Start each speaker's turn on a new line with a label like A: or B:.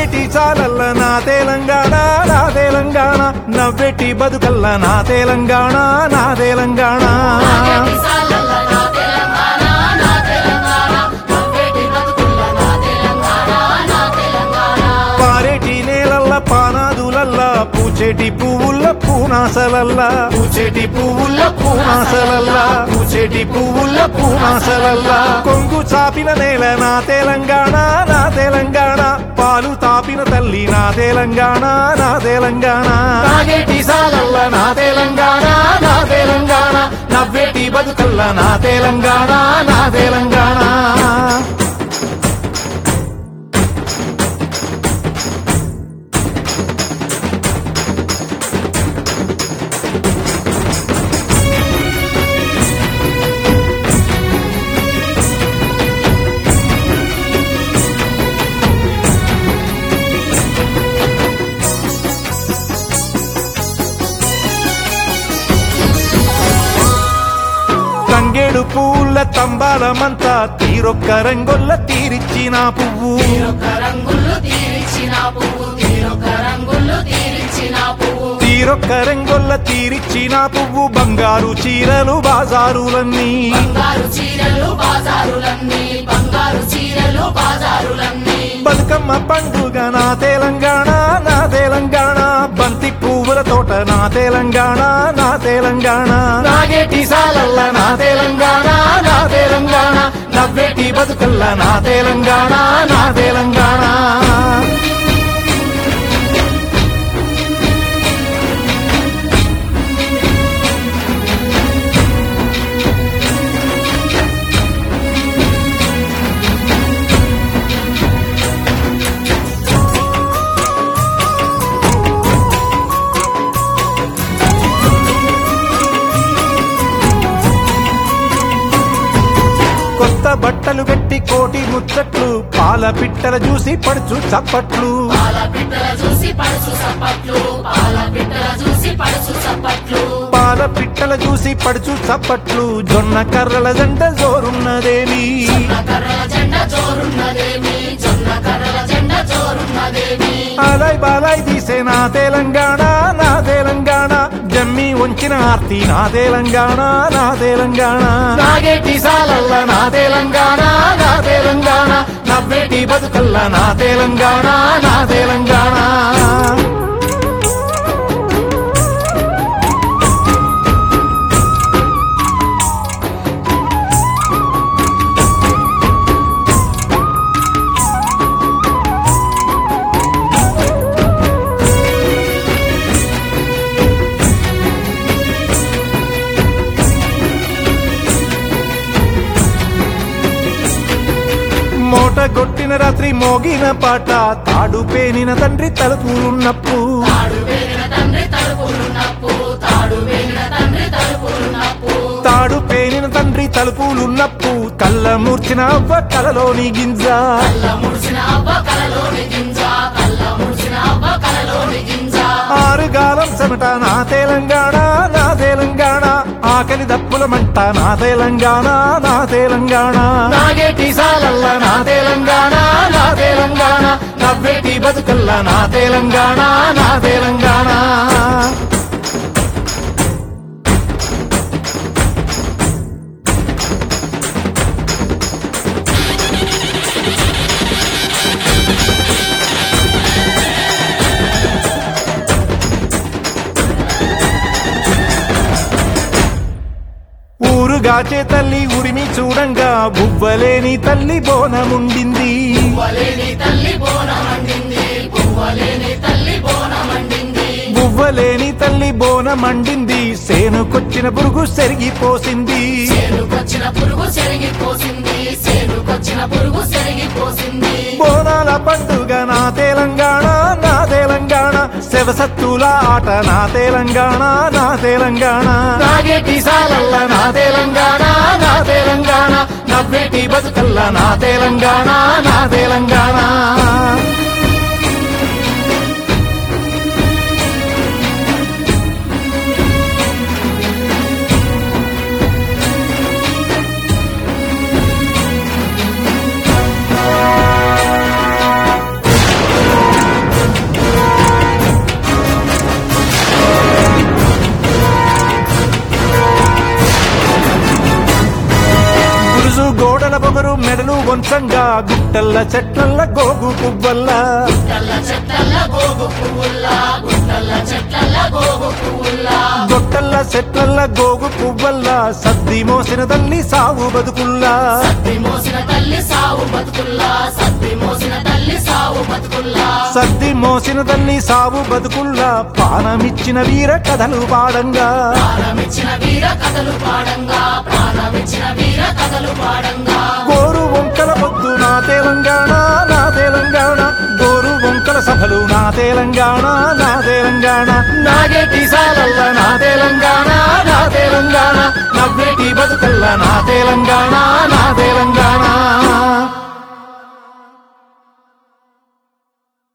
A: నాగేటి చాలల్ల నా తెలంగాణ నా తెలంగాణ నవ్వెట్టి బతుకల్ల నా తెలంగాణ నా తెలంగాణ
B: సాలల్ల నా తెలంగాణ నా తెలంగాణ నవ్వేటి బతుకుల్ల నా తెలంగాణ నా తెలంగాణ
A: పారేటి నేలల్ల పానాదులల్ల పూచేటి పువ్వుల్ల పూనాసలల్ల పూచేటి పువ్వుల్ల పూనాసలల్ల పూచేటి పువ్వుల్ల పూనాసలల్ల కొంగు చాపిన నేల నా తెలంగాణ నా తెలంగాణ పాలు తాపిన తల్లి నా తెలంగాణ నా తెలంగాణ నాగేటి సాలల్ల నా తెలంగాణ నా తెలంగాణ నవ్వేటి బతుకల్ల నా తెలంగాణ నా తెలంగాణ తంగేడు పూల తంబాలమంతా తీరొక్క రంగొల్ల తీరిచ్చిన పువ్వు
B: తీరొక్క రంగులు తీరిచ్చిన పువ్వు తీరొక్క రంగులు తీరిచ్చిన పువ్వు
A: తీరొక్క రంగొల్ల తీరిచ్చిన పువ్వు బంగారు చీరలు బాజారులన్నీ
B: బంగారు చీరలు బాజారులన్నీ బంగారు చీరలు బాజారులన్నీ
A: బతుకమ్మ పండుగ నా తెలంగాణ నా తెలంగాణ బంతి పువ్వుల తోట నా తెలంగాణ నా తెలంగాణ నాగేటి సాలల్ల నా తెలంగాణ నా తెలంగాణ నవ్వేటి బతుకల్ల నా తెలంగాణ నా తెలంగాణ కొత్త బట్టలు కట్టి కోటి ముచ్చట్లు పాల పిట్టల చూసి పడుచు చప్పట్లు
B: పాల పిట్టల చూసి పడుచు సప్పట్లు పాల పిట్టల చూసి పడుచు సప్పట్లు
A: పాల పిట్టల చూసి పడుచు చప్పట్లు జొన్న కర్రల జంట జోరున్నదేమి
B: జొన్న కర్రల జెండ జోరున్నదేమి జొన్న కర్రల జెండ జోరున్నదేమి
A: అలాయ్ బాలాయ్ తీసే నా తెలంగాణ నా తెలంగాణ జమ్మి ఉంచిన ఆర్తి నా తెలంగాణ నా తెలంగాణ నాగేటి సాలల్ల నా తెలంగాణ నా తెలంగాణ నవ్వేటి బతుకల్ల నా తెలంగాణ నా తెలంగాణ మోట కొట్టిన రాత్రి మోగిన పాట తాడు పేనిన తండ్రి తలుపులున్నప్పు
B: తాడు వేలిన తండ్రి తలుపులున్నప్పు తాడు వేలిన తండ్రి తలుపులున్నప్పు
A: తాడు పేనిన తండ్రి తలుపులున్నప్పు కళ్ళ మూర్చిన అవ్వ కలలోని గింజ
B: కళ్ళ ముడిసిన అవ్వ కలలోని గింజ కళ్ళ ముడిసిన అవ్వ కలలోని గింజ
A: ఆరుగాలం చెమట నా తెలంగాణ నా తెలంగాణ ఆకలి దప్పుల మంట నా తెలంగాణ నా తెలంగాణ నాగేటి సాలల్ల నా తెలంగాణ నా తెలంగాణ నవ్వేటి బతుకల్ల నా తెలంగాణ నా తెలంగాణ ఊరుగాచే తల్లి ఉరిమి చూడంగా బువ్వలేని తల్లి బోనముండింది
B: పువ్వలేని తల్లి బోనమండింది పువ్వలేని తల్లి బోనమండింది
A: బువ్వలేని తల్లి బోనమండింది సేనుకొచ్చిన పురుగు సెరిగిపోసింది
B: సేనుకొచ్చిన పురుగు సెరిగిపోసింది సేనుకొచ్చిన పురుగు సెరిగిపోసింది
A: బోనాల పండుగ నా తెలంగాణ నా తెలంగాణ శివసత్తుల ఆట నా తెలంగాణ నా తెలంగాణ నాగేటి సాలల్ల నా తెలంగాణ నా తెలంగాణ నవ్వేటి బతుకల్ల నా తెలంగాణ నా తెలంగాణ గోడల పొగరు మెడలు వంచంగా గుట్టల్ల చెట్లల్ల గోగు పువ్వల్లా
B: గుట్టల్ల చెట్లల్ల గోగు పువ్వుల్లా గుట్టల్ల చెట్లల్ల గోగు పువ్వుల్లా
A: గొట్టల్ల చెట్లల్ల గోగు పువ్వల్లా సద్ది మోసిన తల్లి సాగు బతుకుల్లా
B: సత్తి మోసిన తల్లి సావు బతుకుల్లా సత్తి మోసిన తల్లి సావు బతుకుల్లా
A: సద్ది మోసిన తల్లి సాగు బతుకుల్లా పానమిచ్చిన వీర కథలు పాడంగా
B: ప్రాణమిచ్చిన వీర కథలు పాడంగా ప్రాణమిచ్చిన వీర కథలు పాడంగా
A: గోరు వంకల పొద్దు నా తెలంగాణ నా తెలంగాణ గోరు వంకల సభలు నా తెలంగాణ నా తెలంగాణ నాగేటి సాలల్ల నా తెలంగాణ నా తెలంగాణ నవ్వేటి బతుకల్ల నా తెలంగాణ నా